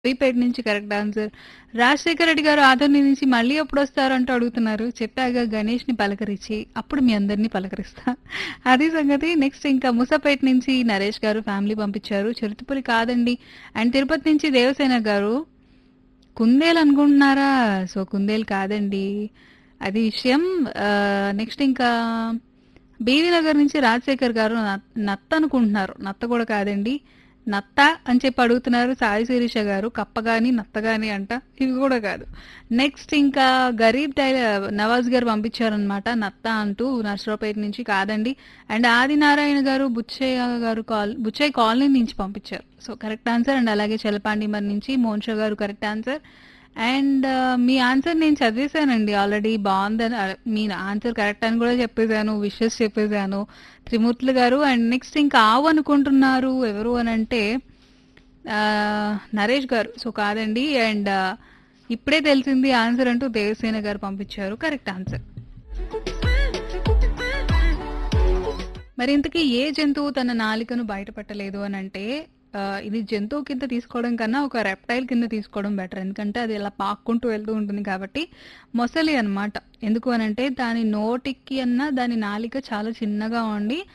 శ్రీపేట నుంచి correct answer. Rajasekhara Reddy గారు ఆదోని నుంచి మళ్ళీ ఎప్పుడొస్తారంటూ అడుగుతున్నారు. చెప్పాగా గణేష్‌ని పలకరించి, అప్పుడు మీ అందరిని పలకరిస్తా. అది సంగతి. నెక్స్ట్ ఇంకా ముసాపేట నుంచి నరేష్ గారు ఫ్యామిలీ పంపించారు. చిరుతపులి కాదండి. అండ్ తిరుపతి నుంచి దేవసేన గారు కుందేలు అనుకుంటున్నారా? సో, కుందేలు కాదండి. అది విషయం. ఆహ్, నెక్స్ట్ ఇంకా బీవీ నగర్ నుంచి రాజశేఖర్ గారు న నత్త అనుకుంటున్నారు. నత్త కూడా కాదండి. నత్త అని చెప్పి అడుగుతున్నారు సాయి శిరీష గారు. కప్ప గాని, నత్త గాని అంట. ఇవి కూడా కాదు. నెక్స్ట్ ఇంకా గరీబ్ టైల నవాజ్ గారు పంపించారనమాట. నత్త అంటూ నర్సరావుపేట నుంచి కాదండి. అండ్ ఆదినారాయణ గారు బుచ్చయ్య గారు కాల్ బుచ్చయ్య కాలనీ నుంచి పంపించారు. So, correct answer. అండ్ అలాగే చలపాండిమర్ నుంచి మోనిషా గారు కరెక్ట్ ఆన్సర్. అండ్ మీ ఆన్సర్ నేను చదివేశానండి ఆల్రెడీ. బావుందని ఆహ్, మీ ఆన్సర్ కరెక్ట్ అని కూడా చెప్పేసాను. విషెస్ చెప్పేసాను. త్రిమూర్తులు గారు అండ్ నెక్స్ట్ ఇంకా ఆవు అనుకుంటున్నారు ఎవరు అనంటే ఆహ్, నరేష్ గారు. సో, కాదండి. అండ్ ఇప్పుడే తెలిసింది ఆన్సర్ అంటూ దేవసేన గారు పంపించారు. Correct answer. మరి ఇంతకీ ఏ జంతువు తన నాలికను బయటపెట్టలేదు అనంటే ఆహ్, ఇది జంతువు కింద తీసుకోవడం కన్నా ఒక రెప్టైల్ కింద తీసుకోవడం బెటర్. ఎందుకంటే అది ఇలా పాక్కుంటూ వెళ్తూ ఉంటుంది కాబట్టి మొసలి అనమాట. ఎందుకు అనంటే దాని నోటికి అన్నా దాని నాలిక చాలా చిన్నగా ఉండి